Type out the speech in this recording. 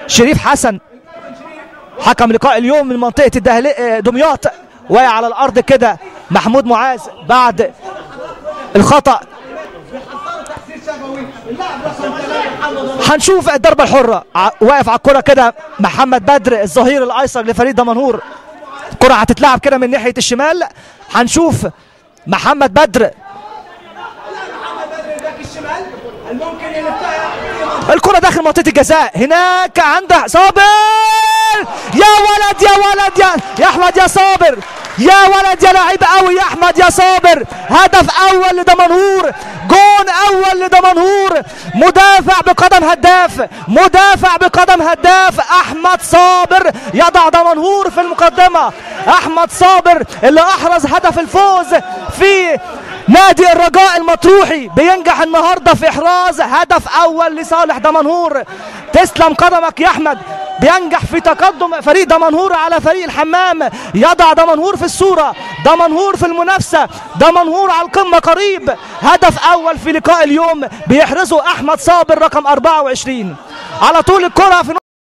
شريف حسن حكم لقاء اليوم من منطقه الدهلي دمياط واقع على الارض كده محمود معاذ بعد الخطا هنشوف الضربه الحره ع- واقف على الكره كده محمد بدر الظهير الايسر لفريق دمنهور الكره هتتلعب كده من ناحيه الشمال هنشوف محمد بدر الكرة داخل منطقة الجزاء هناك عنده صابر يا ولد يا ولد يا يا احمد يا صابر يا ولد يا لعيب قوي يا احمد يا صابر هدف اول لدمنهور جون اول لدمنهور مدافع بقدم هداف مدافع بقدم هداف احمد صابر يضع دمنهور في المقدمة احمد صابر اللي احرز هدف الفوز في نادي الرجاء المطروحي بينجح النهارده في احراز هدف اول لصالح دمنهور تسلم قدمك يا احمد بينجح في تقدم فريق دمنهور على فريق الحمام يضع دمنهور في الصوره دمنهور في المنافسه دمنهور على القمه قريب هدف اول في لقاء اليوم بيحرزه احمد صابر رقم 24 على طول الكره في